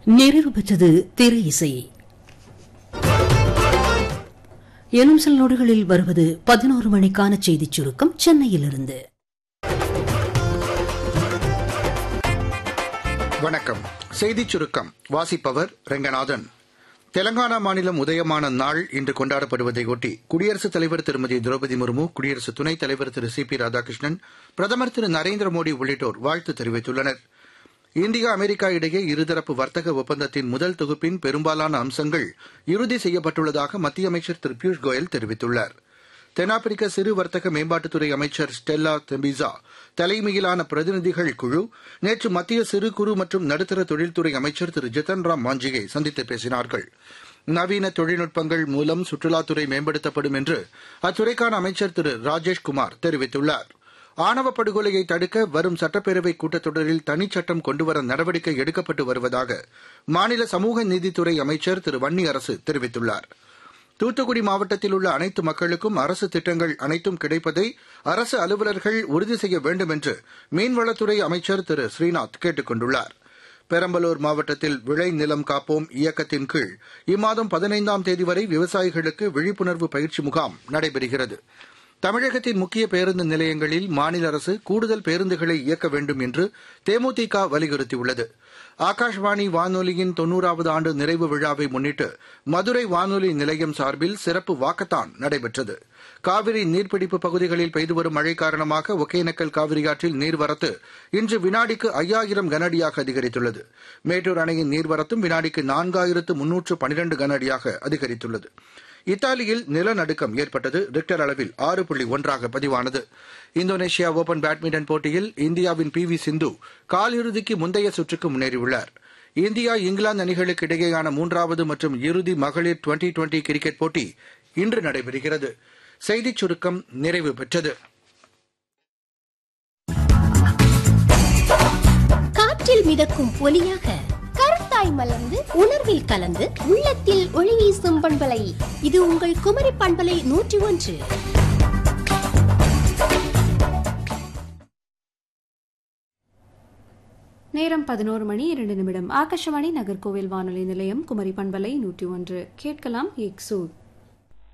நிறைவு பெற்றது திரை இசை எனும் சில நொடிகளில் வருவது பதினோரு மணிக்கான செய்திச் சுருக்கம் சென்னையிலிருந்து வணக்கம் செய்திச் சுருக்கம் வாசிப்பவர் ரெங்கநாதன் தெலங்கானா மாநிலம் உதயமான நாள் இன்று கொண்டாடப்படுவதையொட்டி குடியரசுத் தலைவர் திருமதி திரௌபதி முர்மு குடியரசு துணைத் தலைவர் திரு சி பி ராதாகிருஷ்ணன் பிரதமர் திரு நரேந்திர மோடி உள்ளிட்டோர் வாழ்த்து தெரிவித்துள்ளனர் இந்தியா அமெரிக்கா இடையே இருதரப்பு வர்த்தக ஒப்பந்தத்தின் முதல் தொகுப்பின் பெரும்பாலான அம்சங்கள் இறுதி செய்யப்பட்டுள்ளதாக மத்திய அமைச்சர் திரு பியூஷ் கோயல் தெரிவித்துள்ளார் தென்னாப்பிரிக்க சிறு வர்த்தக மேம்பாட்டுத்துறை அமைச்சர் ஸ்டெல்லா தெம்பிசா தலைமையிலான பிரதிநிதிகள் குழு நேற்று மத்திய சிறு குறு மற்றும் நடுத்தர தொழில்துறை அமைச்சர் திரு ஜித்தன் ராம் மாஞ்சியை சந்தித்து பேசினார்கள் நவீன தொழில்நுட்பங்கள் மூலம் சுற்றுலாத்துறை மேம்படுத்தப்படும் என்று அத்துறைக்கான அமைச்சர் திரு ராஜேஷ்குமார் தெரிவித்துள்ளார் ஆணவ படுகொலையை தடுக்க வரும் சட்டப்பேரவை கூட்டத்தொடரில் தனிச்சட்டம் கொண்டுவர நடவடிக்கை எடுக்கப்பட்டு வருவதாக மாநில சமூக நீதித்துறை அமைச்சர் திரு வன்னி அரசு தெரிவித்துள்ளார் தூத்துக்குடி மாவட்டத்தில் உள்ள அனைத்து மக்களுக்கும் அரசு திட்டங்கள் அனைத்தும் கிடைப்பதை அரசு அலுவலர்கள் உறுதி செய்ய வேண்டும் என்று மீன்வளத்துறை அமைச்சர் திரு ஸ்ரீநாத் கேட்டுக் கொண்டுள்ளார் பெரம்பலூர் மாவட்டத்தில் விளை நிலம் காப்போம் இயக்கத்தின் கீழ் இம்மாதம் பதினைந்தாம் தேதி வரை விவசாயிகளுக்கு விழிப்புணர்வு பயிற்சி முகாம் நடைபெறுகிறது தமிழகத்தின் முக்கிய பேருந்து நிலையங்களில் மாநில அரசு கூடுதல் பேருந்துகளை இயக்க வேண்டும் என்று தேமுதிக வலியுறுத்தியுள்ளது ஆகாஷ்வாணி வானொலியின் தொன்னூறாவது ஆண்டு நிறைவு விழாவை முன்னிட்டு மதுரை வானொலி நிலையம் சார்பில் சிறப்பு வாக்கத்தான் நடைபெற்றது காவிரி நீர்பிடிப்பு பகுதிகளில் பெய்து வரும் மழை காரணமாக ஒகேனக்கல் காவிரியாற்றில் நீர்வரத்து இன்று வினாடிக்கு ஐயாயிரம் கனஅடியாக அதிகரித்துள்ளது மேட்டூர் அணையின் நீர்வரத்தும் வினாடிக்கு நான்காயிரத்து முன்னூற்று பனிரண்டு கனஅடியாக அதிகரித்துள்ளது இத்தாலியில் நிலநடுக்கம் ஏற்பட்டது ரிக்டர் அளவில் ஆறு புள்ளி ஒன்றாக பதிவானது இந்தோனேஷியா ஓபன் பேட்மிண்டன் போட்டியில் இந்தியாவின் பி வி சிந்து காலிறுதிக்கு முந்தைய சுற்றுக்கு முன்னேறியுள்ளார் இந்தியா இங்கிலாந்து அணிகளுக்கு இடையேயான மூன்றாவது மற்றும் இறுதி மகளிர் டுவெண்டி டுவெண்டி கிரிக்கெட் போட்டி இன்று நடைபெறுகிறது செய்திச் சுருக்கம் நிறைவு பெற்றது காற்றில் மிதக்கும் ஒலியாக கருத்தாய் மலர்ந்து உணர்வில் கலந்து உள்ளத்தில் ஒளி வீசும் பண்பலை இது உங்கள் குமரி பண்பலை நூற்றி ஒன்று நேரம் பதினோரு மணி இரண்டு நிமிடம் ஆகாஷவாணி நகர்கோவில் வானொலி நிலையம் குமரி பண்பலை நூற்றி ஒன்று கேட்கலாம் எக்ஸூட்